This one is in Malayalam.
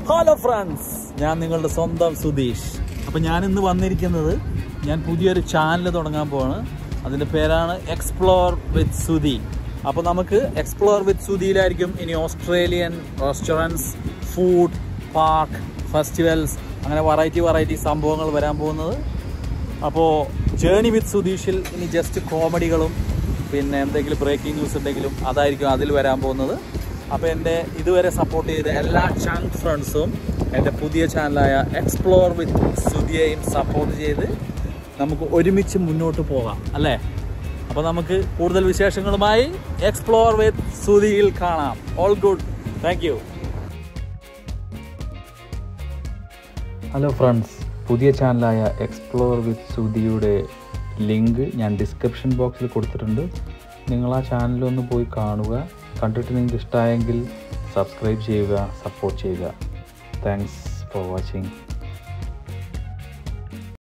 ഹലോ ഫ്രണ്ട്സ് ഞാൻ നിങ്ങളുടെ സ്വന്തം സുധീഷ് അപ്പം ഞാൻ ഇന്ന് വന്നിരിക്കുന്നത് ഞാൻ പുതിയൊരു ചാനൽ തുടങ്ങാൻ പോവാണ് അതിൻ്റെ പേരാണ് എക്സ്പ്ലോർ വിത്ത് സുധി അപ്പോൾ നമുക്ക് എക്സ്പ്ലോർ വിത്ത് സുധിയിലായിരിക്കും ഇനി Australian restaurants food park festivals അങ്ങനെ വെറൈറ്റി വെറൈറ്റി സംഭവങ്ങൾ വരാൻ പോകുന്നത് അപ്പോൾ ജേണി വിത്ത് സുധീഷിൽ ഇനി ജസ്റ്റ് കോമഡികളും പിന്നെ എന്തെങ്കിലും ബ്രേക്കിംഗ് ന്യൂസ് ഉണ്ടെങ്കിലും അതായിരിക്കും അതിൽ വരാൻ പോകുന്നത് അപ്പോൾ എൻ്റെ ഇതുവരെ സപ്പോർട്ട് ചെയ്ത എല്ലാ ചങ്ക് ഫ്രണ്ട്സും എൻ്റെ പുതിയ ചാനലായ എക്സ്പ്ലോർ വിത്ത് സുധിയെയും സപ്പോർട്ട് ചെയ്ത് നമുക്ക് ഒരുമിച്ച് മുന്നോട്ട് പോകാം അല്ലേ അപ്പോൾ നമുക്ക് കൂടുതൽ വിശേഷങ്ങളുമായി എക്സ്പ്ലോർ വിത്ത് സുധിയിൽ കാണാം all good thank you hello friends പുതിയ ചാനലായ എക്സ്പ്ലോർ വിത്ത് സുധിയുടെ ലിങ്ക് ഞാൻ ഡിസ്ക്രിപ്ഷൻ ബോക്സിൽ കൊടുത്തിട്ടുണ്ട് നിങ്ങൾ ആ ചാനലൊന്ന് പോയി കാണുക കണ്ടിട്ട് നിങ്ങൾക്ക് ഇഷ്ടമായെങ്കിൽ സബ്സ്ക്രൈബ് ചെയ്യുക സപ്പോർട്ട് ചെയ്യുക താങ്ക്സ് ഫോർ വാച്ചിങ്